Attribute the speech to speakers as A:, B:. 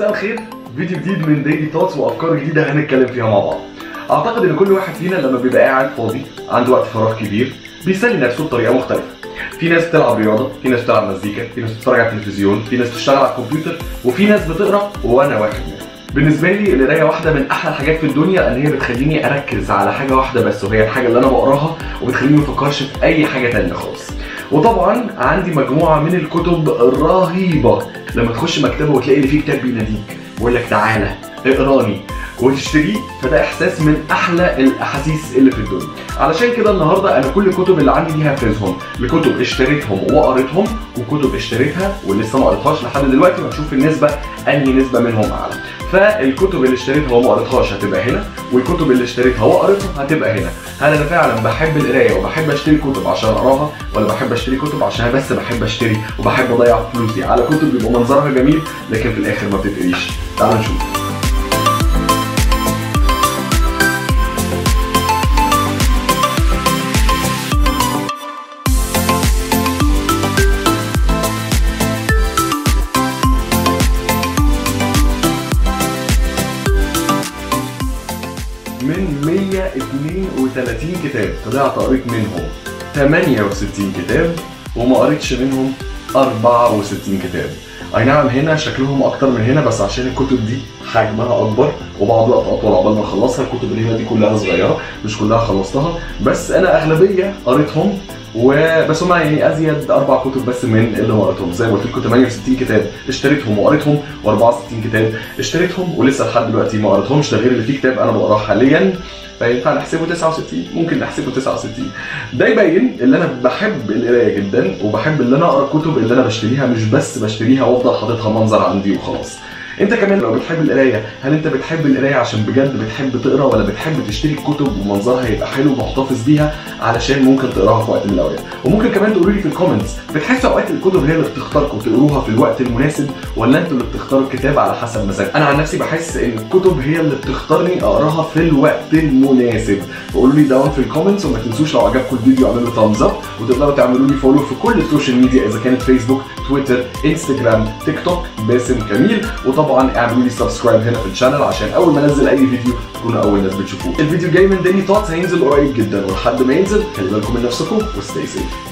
A: مساء الخير فيديو جديد من ديلي توتس وافكار جديده هنتكلم فيها مع بعض اعتقد ان كل واحد فينا لما بيبقى قاعد فاضي عنده وقت فراغ كبير بيسلي نفسه بطريقه مختلفه في ناس بتلعب رياضه في ناس بتلعب مزيكا في ناس بتتفرج على التلفزيون في ناس بتشتغل على الكمبيوتر وفي ناس بتقرا وانا واحد منهم بالنسبه لي القرايه واحده من احلى الحاجات في الدنيا ان هي بتخليني اركز على حاجه واحده بس وهي الحاجه اللي انا بقراها وبتخليني ما افكرش في اي حاجه تانية خالص وطبعا عندي مجموعه من الكتب رهيبه لما تخش مكتبه وتلاقي اللي فيه كتاب بيناديك بيقول لك تعالى اقراني وتشتريه فده احساس من احلى الاحاسيس اللي في الدنيا علشان كده النهارده انا كل الكتب اللي عندي دي هفرزهم لكتب اشتريتهم وقريتهم وكتب اشتريتها ولسه ما قريتهاش لحد دلوقتي وهشوف النسبه انهي نسبه منهم اعلى فالكتب اللي اشتريتها وما قريتهاش هتبقى هنا والكتب اللي اشتريتها وقريتها هتبقى هنا هل انا فعلا بحب القرايه وبحب اشتري كتب عشان اقراها ولا بحب اشتري كتب عشان أنا بس بحب اشتري وبحب اضيع فلوسي على كتب بيبقى منظرها جميل لكن في الاخر ما بتتقريش تعالوا نشوف من 132 كتاب طلعت قريت منهم 68 كتاب وما قريتش منهم 64 كتاب اي نعم هنا شكلهم اكتر من هنا بس عشان الكتب دي حجمها اكبر وبعض وقت اطول عقبال ما اخلصها الكتب اللي هنا دي كلها صغيره مش كلها خلصتها بس انا اغلبيه قريتهم وبس هما يعني ازيد اربع كتب بس من اللي ما قريتهم زي ما قلت لكم 68 كتاب اشتريتهم وقريتهم و64 كتاب اشتريتهم ولسه لحد دلوقتي ما قريتهمش ده غير اللي فيه كتاب انا بقراه حاليا فينفع نحسبه 69 ممكن نحسبه 69 ده يبين ان انا بحب القرايه جدا وبحب ان انا اقرا الكتب اللي انا بشتريها مش بس بشتريها وافضل حاططها منظر عندي وخلاص انت كمان لو بتحب القرايه هل انت بتحب القرايه عشان بجد بتحب تقرا ولا بتحب تشتري الكتب ومنظرها يبقى حلو ومحتفظ بيها علشان ممكن تقراها في وقت من الاوقات وممكن كمان تقولوا لي في الكومنتس بتحسوا اوقات الكتب هي اللي بتختاركم تقروها في الوقت المناسب ولا انتوا اللي بتختاروا الكتاب على حسب مزاجكم انا عن نفسي بحس ان الكتب هي اللي بتختارني اقراها في الوقت المناسب فقولوا لي داون في الكومنتس وما تنسوش لو عجبكم الفيديو اعملوا ثامز اب وتقدروا تعملوا لي فولو في كل السوشيال ميديا اذا كانت فيسبوك تويتر انستجرام تيك توك باسم كميل وطبعا اعملوا لي سبسكرايب هنا في الشانل عشان اول ما انزل اي فيديو تكونوا اول ناس بتشوفوه الفيديو جاي من داني توتس هينزل قريب جدا ولحد ما ينزل خلي بالكم من نفسكم وستي سيف